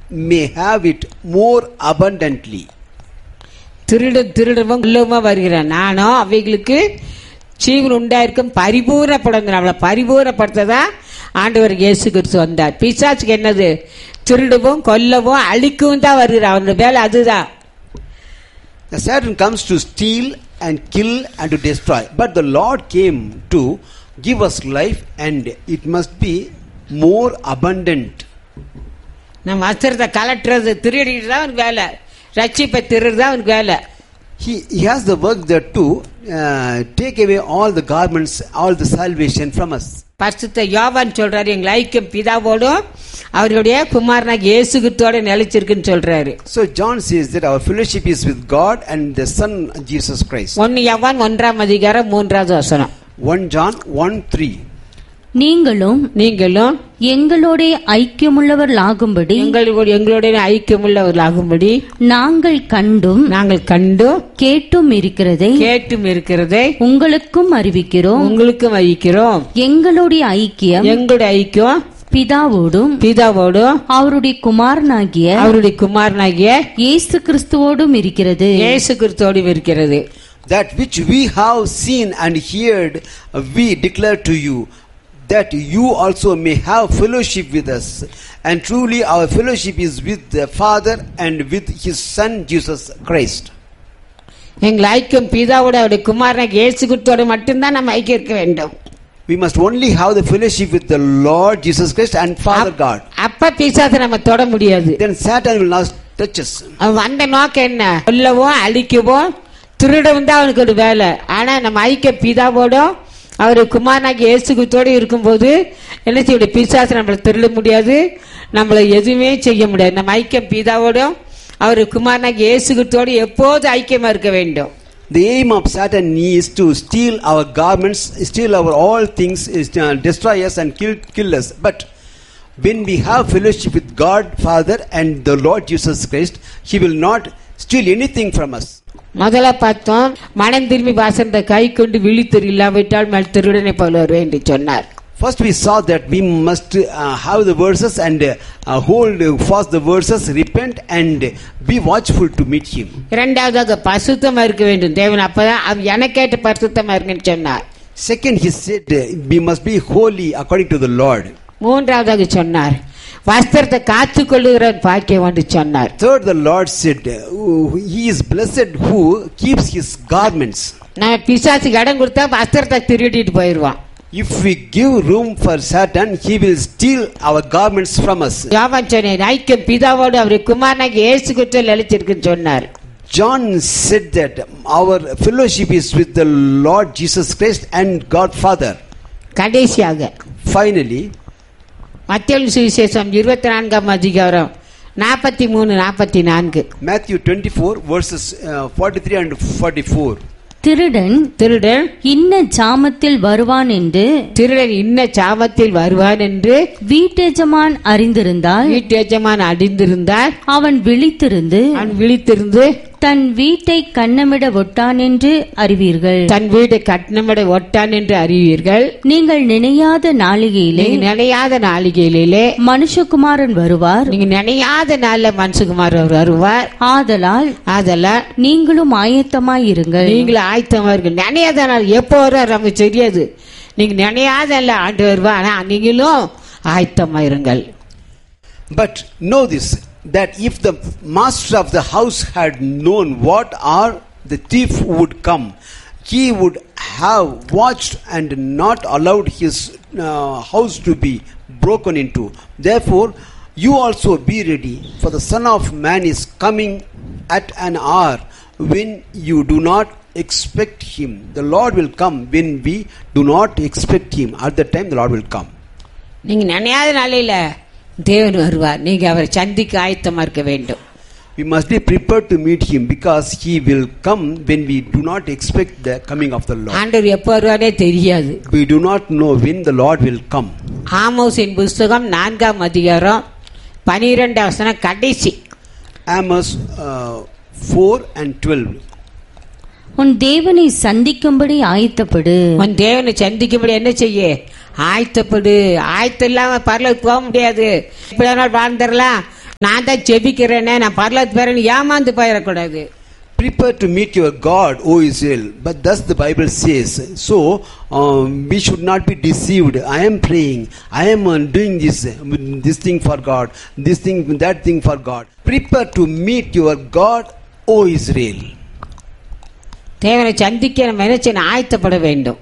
may have it more abundantly. திருடு திருடவும் உள்ளமா வருகிறேன் நானும் அவைகளுக்கு ஜீவன் உண்டாயிருக்கும் பரிபூர்ணப்படுங்க நம்மளை பரிபூர்ணப்படுத்ததா ஆண்டவர் இயேசு கிறிஸ்து வந்தார் பிசாசுக்கு என்னது திருடவும் கொல்லவும் அழிக்கவும் தான் வருகிறார் அவனோட வேலை அதுதான் The Satan comes to steal and kill and to destroy. But the Lord came to give us life and it must be more abundant. நம்ம வஸ்திரத்தை கலட்டுறது திருடிட்டு தான் அவனுக்கு வேலை ரட்சிப்பை திருடுறது தான் அவனுக்கு வேலை He, he has the work there to uh, take away all the garments, all the salvation from us. பரிசுத்த யோவான் சொல்றாரு எங்கள் ஐக்கியம் பிதாவோடும் அவருடைய குமாரனாக இயேசு கிறிஸ்துவோட நிலைச்சிருக்குன்னு சொல்றாரு So John says that our fellowship is with God and the Son Jesus Christ. ஒன்னு யவான் ஒன்றாம் அதிகாரம் மூன்றாவது வசனம் 1 John 1 3. நீங்களும் நீங்களும் எங்களோட ஐக்கியமுள்ளவர்களாகும்படி எங்களோட எங்களுடைய ஐக்கியமுள்ளவர்களாகும்படி நாங்கள் கண்டும் நாங்கள் கண்டும் கேட்டும் இருக்கிறதை கேட்டும் இருக்கிறதை உங்களுக்கும் அறிவிக்கிறோம் உங்களுக்கும் வைக்கிறோம் எங்களுடைய ஐக்கியம் எங்களுடைய ஐக்கியம் பிதாவோடும் பிதாவோடும் அவருடைய குமாரனாகிய அவருடைய குமாரனாகிய இயேசு கிறிஸ்துவோடும் இருக்கிறது இயேசு கிறிஸ்துவோடும் இருக்கிறது That which we have seen and heard, uh, we declare to you, that you also may have fellowship with us. And truly, our fellowship is with the Father and with His Son Jesus Christ. எங்கள் ஐக்கியம் பிதாவோட அவருடைய குமாரனாகிய இயேசு கிறிஸ்துவோட மட்டும்தான் நம்ம ஐக்கியம் இருக்க வேண்டும் We must only have the fellowship with the Lord Jesus Christ and Father God. அப்ப பிசாசை நம்ம தொட முடியாது Then Satan will not touch us. அவன் வந்த நோக்கம் என்ன கொல்லவும் அழிக்கவும் திருடவும் தான் அவனுக்கு ஒரு வேலை ஆனா நம்ம ஐக்கிய பிதாவோடும் அவர் குமாரனாகி இயேசு கிறிஸ்துவோடு இருக்கும்போது என்ன செய்ய முடியும் பிசாசு நம்மளை திருட முடியாது நம்மளை எதுவுமே செய்ய முடியாது நம்ம ஐக்கியம் பிதாவோடும் அவர் குமாரனாகி இயேசு கிறிஸ்துவோடு எப்போது ஐக்கியமா இருக்க வேண்டும் The aim of Satan is to steal our garments, steal our all things, is to destroy us and kill, kill us. But when we have fellowship with God, Father, and the Lord Jesus Christ, He will not steal anything from us. முதல்ல பார்த்தோம் மனம் திரும்பி வாசந்த கை கொண்டு விழித்திரு இல்லாவிட்டால் மேல் திருடனை போல வருவேன் என்று சொன்னார் First, we saw that we must uh, have the verses and uh, uh, hold uh, fast the verses, repent, and be watchful to meet Him. இரண்டாவதாக பசுத்தமா இருக்க வேண்டும் தேவன் அப்பதான் அவன் எனக்கேற்ற பரிசுத்தமா இருக்குன்னு சொன்னார் Second, He said uh, we must be holy according to the Lord. மூன்றாவதாக சொன்னார் வஸ்திரத்தை காத்து கொள்ளுகிறவன் பாக்கியம் என்று சொன்னார் Third, the Lord said, uh, He is blessed who keeps His garments. நம்ம பிசாசுக்கு இடம் கொடுத்தா வஸ்திரத்தை திருடிட்டு போயிடுவான் If we give room for Satan, he will steal our garments from us. யோவான் சொன்னேன் ஐக்கியம் பிதாவோடு அவர் குமாரனாக இயேசு கிறிஸ்துவில் அழிச்சிருக்குன்னு சொன்னார் John said that our fellowship is with the Lord Jesus Christ and God Father. கடைசியாக Finally, மத்திய சுவிசேஷம் இருபத்தி நான்காம் அதிகாரம் நாற்பத்தி மூணு நாற்பத்தி நான்கு Matthew 24, verses uh, 43 and 44. திருடன் திருடன் இன்ன ஜாமத்தில் வருவான் என்று திருடன் இன்ன சாமத்தில் வருவான் என்று வீட்டெஜமான் அறிந்திருந்தால் வீட்டு எஜமான் அடிந்திருந்தால் அவன் விழித்திருந்து அவன் விழித்திருந்து தன் வீட்டை கண்ணமிட ஒட்டான் என்று அறிவீர்கள் தன் வீடு கட்டணமிட ஒட்டான் என்று அறிவீர்கள் நீங்கள் நினையாத நாளிகையிலே நீங்க நினையாத நாளிகையிலே மனுஷகுமாரன் வருவார் நீங்க நினையாத நாள்ல மனசுகுமார் அவர் வருவார் ஆதலால் அதெல்லாம் நீங்களும் ஆயத்தமாயிருங்கள் நீங்களும் ஆயத்தமா இருக்கு நினையாத நாள் எப்போ வர்றார் நமக்கு தெரியாது நீங்க நினையாத நாள்ல ஆண்டு வருவா ஆனா நீங்களும் ஆயத்தமா இருங்கள் But know this that if the master of the house had known what hour the thief would come, he would have watched and not allowed his uh, house to be broken into. Therefore, you also be ready, for the Son of Man is coming at an hour when you do not expect him. The Lord will come when we do not expect him. At that time, the Lord will come. நீங்க நினையாத நாளையில தேவன் வருவார் நீங்க அவரை சந்திக்க ஆயத்தமா இருக்க வேண்டும் We must be prepared to meet him because he will come when we do not expect the coming of the Lord. ஆண்டவர் எப்போ வருவாரே தெரியாது We do not know when the Lord will come. ஆமோஸின் புஸ்தகம் நான்காம் அதிகாரம் பனிரெண்டாம் வசனம் கடைசி Amos uh, 4 and 12. உன் தேவனை சந்திக்கும்படி ஆயத்தப்படு உன் தேவனை சந்திக்கும்படி என்ன செய்ய ஆயத்தப்படு ஆயத்தம் இல்லாம பரலோகத்துக்கு போக முடியாது இப்படி வாழ்ந்துடலாம் நான் தான் ஜெபிக்கிறேனே நான் பரலத்து பேரன்னு ஏமாந்து போயிடக்கூடாது Prepare to meet your God, O Israel. But thus the Bible says. So um, we should not be deceived. I am praying. I am uh, doing this, this thing for God. This thing, that thing for God. Prepare to meet your God, O Israel. தேவனை சந்திக்க நம்ம நினைச்சு ஆயத்தப்பட வேண்டும்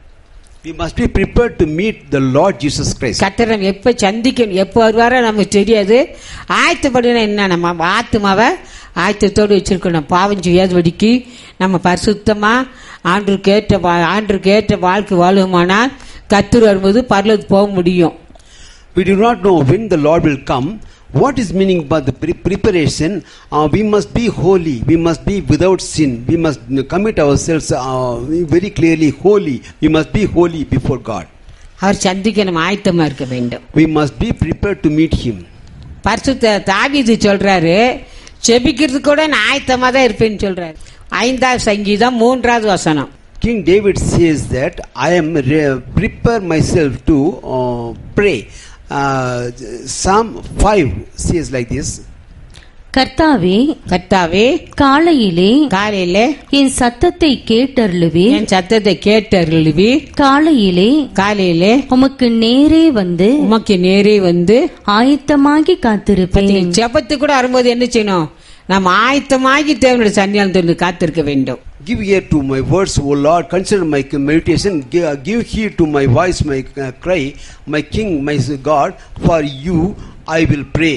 We must be prepared to meet the Lord Jesus Christ. கத்தர் நம்ம எப்ப சந்திக்கணும் எப்ப வருவாரோ நமக்கு தெரியாது ஆயத்தப்படினா என்ன நம்ம ஆத்மாவை ஆயத்தத்தோடு வச்சிருக்கணும் பாவம் செய்யாதபடிக்கு நம்ம பரிசுத்தமா ஆண்டுக்கு ஏற்ற வா- ஆண்டுக்கு ஏற்ற வாழ்க்கை வாழுமானால் கத்தர் வரும்போது பரலத்து போக முடியும் We do not know when the Lord will come. What is meaning by the pre- preparation? Uh, we must be holy. We must be without sin. We must commit ourselves uh, very clearly holy. We must be holy before God. அவர் சந்திக்க நம்ம ஆயத்தமா இருக்க வேண்டும் We must be prepared to meet Him. பரிசுத்த தாவீது சொல்றாரு செபிக்கிறது கூட நான் ஆயத்தமா தான் இருப்பேன்னு சொல்றாரு ஐந்தாவது சங்கீதம் மூன்றாவது வசனம் King David says that I am re- prepare myself to uh, pray. Uh, Psalm 5 says like this. கர்த்தாவே கர்த்தாவே காலையிலே காலையில என் சத்தத்தை கேட்டருளுவே என் சத்தத்தை கேட்டருளுவி காலையிலே காலையிலே உமக்கு நேரே வந்து உமக்கு நேரே வந்து ஆயத்தமாகி காத்திருப்பேன் ஜெபத்து கூட வரும்போது என்ன செய்யணும் நம்ம ஆயத்தமாகி தேவனுடைய சன்னியானத்தில் காத்திருக்க வேண்டும் Give ear to my words, O Lord. Consider my meditation. Give, give heed to my voice, my uh, cry, my King, my God. For you I will pray.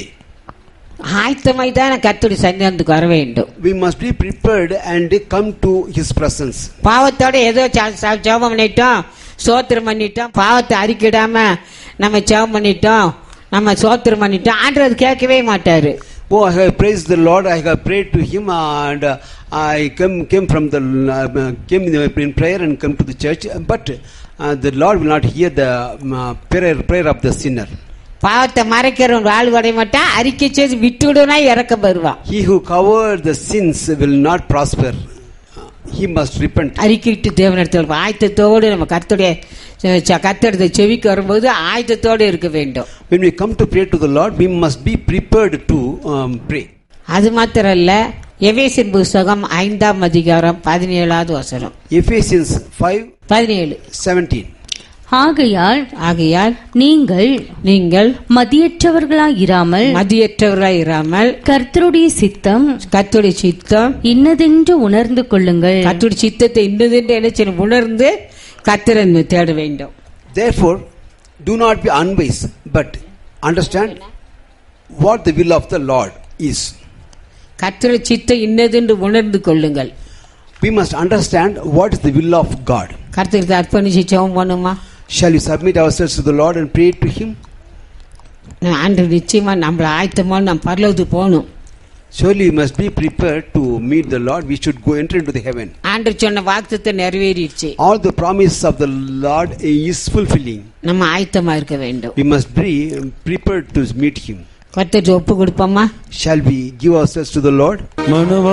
ஆயத்தமாய் தான் கத்துடைய சன்னியானத்துக்கு வர வேண்டும் We must be prepared and come to His presence. பாவத்தோட ஏதோ ச- ச- ஜெபம் பண்ணிட்டோம் சோத்திரம் பண்ணிட்டோம் பாவத்தை அறிக்கிடாம நம்ம ஜெபம் பண்ணிட்டோம் நம்ம சோத்திரம் பண்ணிட்டோம் ஆண்டவர் அது கேட்கவே மாட்டாரு Oh, I have praised the Lord. I have prayed to Him, and uh, I came came from the uh, came in, in prayer and come to the church. But uh, the Lord will not hear the um, uh, prayer prayer of the sinner. பாவத்தை மறைக்கிறவன் வாழ்வு அடைய மாட்டான் அறிக்கை செய்து விட்டுடுனா இறக்க வருவான் He who covered the sins will not prosper. Uh, He must repent. அறிக்கையிட்டு தேவனிடத்தில் ஆயத்தத்தோடு நம்ம கத்துடைய கத்தெடுத்த செவிக்கு வரும்போது ஆயத்தத்தோடு இருக்க வேண்டும் When we come to pray to the Lord, we must be prepared to um, pray. அது மாத்திரம் இல்ல எவேசின் புஸ்தகம் ஐந்தாம் அதிகாரம் பதினேழாவது வசனம் Ephesians 5 பதினேழு 17. ஆகையால் ஆகையால் நீங்கள் நீங்கள் மதியற்றவர்களாயிராமல் மதியற்றவராய் இராமல் கர்த்தருடைய சித்தம் கத்துடைய சித்தம் இன்னதென்று உணர்ந்து கொள்ளுங்கள் கத்துடைய சித்தத்தை இன்னதென்று என்ன செய்யணும் உணர்ந்து கத்திரன் தேட வேண்டும் Therefore, do not be unwise, but understand what the will of the Lord is. கத்திர சித்தம் இன்னதென்று உணர்ந்து கொள்ளுங்கள் We must understand what is the will of God. கர்த்தருக்கு அர்ப்பணிச்சு ஜெபம் பண்ணுமா Shall we submit ourselves to the Lord and pray to Him? ஆண்டு நிச்சயமா நம்மள ஆயத்தமா நம்ம பரலோகத்துக்கு போகணும் Surely we must be prepared to meet the Lord. We should go enter into the heaven. ஆண்டு சொன்ன வாக்குத்தத்தை நிறைவேறிடுச்சு All the promises of the Lord is fulfilling. நம்ம ஆயத்தமா இருக்க வேண்டும் We must be prepared to meet Him. கர்த்தருக்கு ஒப்பு கொடுப்போமா Shall we give ourselves to the Lord?